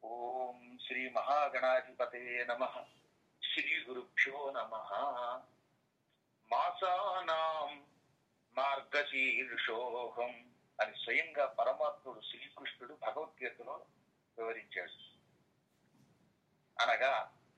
ఓం శ్రీ మహాగణాధిపతే నమ శ్రీ గురుభ్యో నమ మాసానాం మార్గశీర్షోహం అని స్వయంగా పరమాత్ముడు శ్రీకృష్ణుడు భగవద్గీతలో వివరించాడు అనగా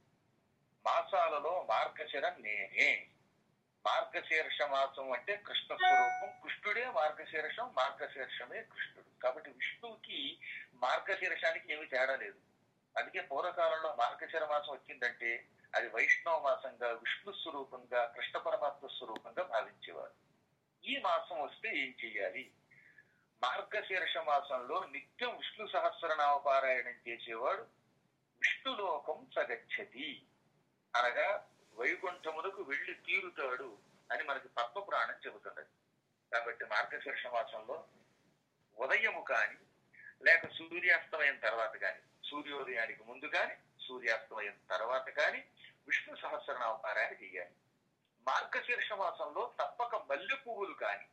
మాసాలలో మార్గశిరం నేనే మార్గశీర్ష మాసం అంటే కృష్ణ స్వరూపం కృష్ణుడే మార్గశీర్షం మార్గశీర్షమే కృష్ణుడు కాబట్టి విష్ణువుకి మార్గశీర్షానికి ఏమి తేడా లేదు అందుకే పూర్వకాలంలో మార్గశిర మాసం వచ్చిందంటే అది వైష్ణవ మాసంగా విష్ణు స్వరూపంగా కృష్ణ పరమాత్మ స్వరూపంగా భావించేవారు ఈ మాసం వస్తే ఏం చెయ్యాలి మార్గశీర్ష మాసంలో నిత్యం విష్ణు సహస్రనామ పారాయణం చేసేవాడు విష్ణులోకం సగచ్చతి అనగా వైకుంఠమునకు వెళ్లి తీరుతాడు అని మనకి పద్మపురాణం చెబుతున్నది కాబట్టి మార్గశీర్ష మాసంలో ఉదయము కాని లేక సూర్యాస్తమయం తర్వాత కాని సూర్యోదయానికి ముందు కాని సూర్యాస్తమయం తర్వాత కాని విష్ణు సహస్రనామ పారాయణ చేయాలి మార్గశీర్ష మాసంలో తప్పక మల్లె పువ్వులు కాని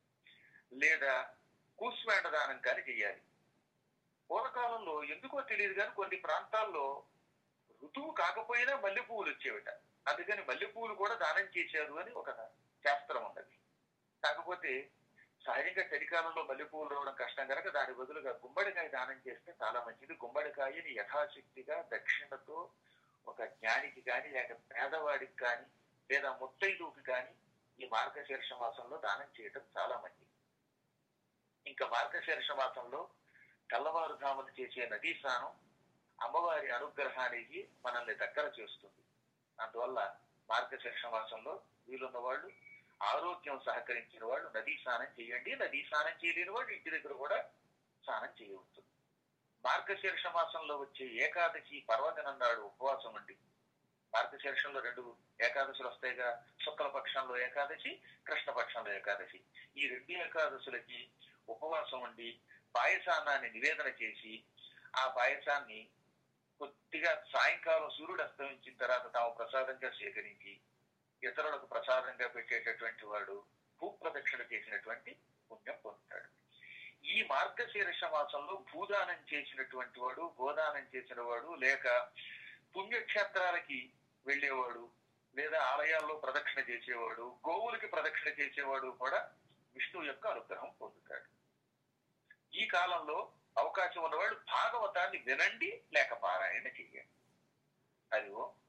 లేదా కూస్మేండ దానం కాని చేయాలి పూర్వకాలంలో ఎందుకో తెలియదు కానీ కొన్ని ప్రాంతాల్లో ఋతువు కాకపోయినా మల్లె పువ్వులు వచ్చేవిట అందుకని మల్లె పువ్వులు కూడా దానం చేశారు అని ఒక శాస్త్రం ఉన్నది కాకపోతే సహజంగా చలికాలంలో మల్లె పువ్వులు రావడం కష్టం కనుక దాని బదులుగా గుమ్మడికాయ దానం చేస్తే చాలా మంచిది గుమ్మడికాయని యథాశక్తిగా దక్షిణతో ఒక జ్ఞానికి కానీ లేక పేదవాడికి కానీ లేదా ముత్తైదువుకి కానీ ఈ మార్గశీర్ష మాసంలో దానం చేయడం చాలా మంచిది ఇంకా మార్గశీర్ష మాసంలో తెల్లవారుజామున చేసే నదీ స్నానం అమ్మవారి అనుగ్రహానికి మనల్ని దగ్గర చేస్తుంది అందువల్ల మార్గశీర్ష మాసంలో వీలున్న వాళ్ళు ఆరోగ్యం సహకరించిన వాళ్ళు నదీ స్నానం చేయండి నదీ స్నానం చేయలేని వాళ్ళు ఇంటి దగ్గర కూడా స్నానం చేయవచ్చు మార్గశీర్ష మాసంలో వచ్చే ఏకాదశి పర్వదినం నాడు ఉపవాసం ఉండి మార్గశీర్షంలో రెండు ఏకాదశులు వస్తాయిగా శుక్లపక్షంలో ఏకాదశి కృష్ణపక్షంలో ఏకాదశి ఈ రెండు ఏకాదశులకి ఉపవాసం ఉండి పాయసాన్నాన్ని నివేదన చేసి ఆ పాయసాన్ని కొద్దిగా సాయంకాలం సూర్యుడు అస్తమించిన తర్వాత తాము ప్రసాదంగా సేకరించి ఇతరులకు ప్రసాదంగా పెట్టేటటువంటి వాడు భూప్రదక్షిణ చేసినటువంటి పుణ్యం పొందుతాడు ఈ మార్గశీర్ష మాసంలో భూదానం చేసినటువంటి వాడు గోదానం చేసిన వాడు లేక పుణ్యక్షేత్రాలకి వెళ్ళేవాడు లేదా ఆలయాల్లో ప్రదక్షిణ చేసేవాడు గోవులకి ప్రదక్షిణ చేసేవాడు కూడా విష్ణువు యొక్క అనుగ్రహం పొందుతాడు ఈ కాలంలో అవకాశం ఉన్నవాడు భాగవతాన్ని వినండి లేక పారాయణ చెయ్యండి అది ఓ